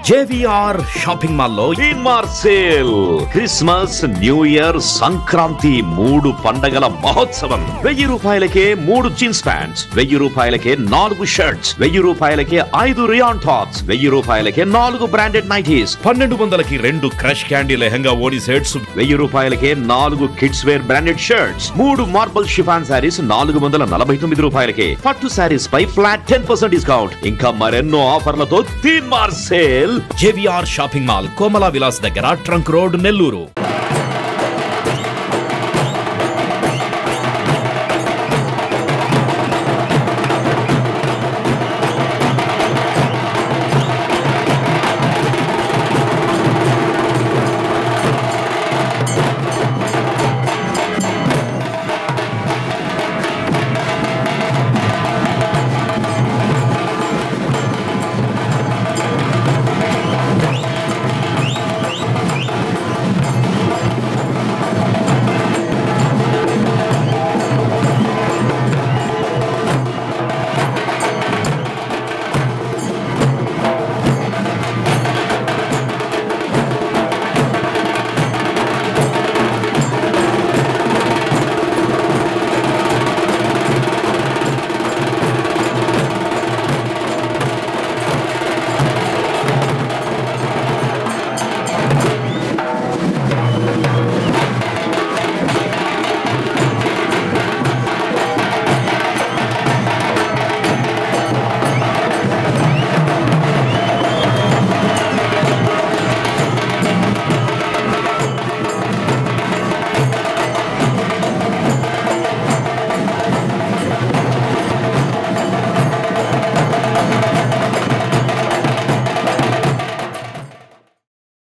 JVR shopping mall లో Teenmaar sale Christmas new year Sankranti మూడు పండగల మహోత్సవం వెయ్యి రూపాయలకే మూడు జీన్స్ ప్యాంట్స్ వెయ్యి రూపాయలకే నాలుగు షర్ట్స్ వెయ్యి రూపాయలకే ఐదు రియాన్ టాప్స్ వెయ్యి రూపాయలకే నాలుగు బ్రాండెడ్ నైటీస్ పన్నెండు వందలకి రెండు క్రష్ క్యాండీ లెహంగా ఓడి సెట్స్ వెయ్యి రూపాయలకే నాలుగు కిడ్స్ వేర్ బ్రాండెడ్ షర్ట్స్ మూడు మార్బల్ షిఫాన్ శారీస్ నాలుగు వందల నలభై తొమ్మిది రూపాయలకే పట్టు శారీస్ పై ఫ్లాట్ టెన్ పర్సెంట్ డిస్కౌంట్ ఇంకా మరెన్నో ఆఫర్లతో Teenmaar sale JVR shopping mall Komala Vilas దగ్గర ట్రంక్ రోడ్ నెల్లూరు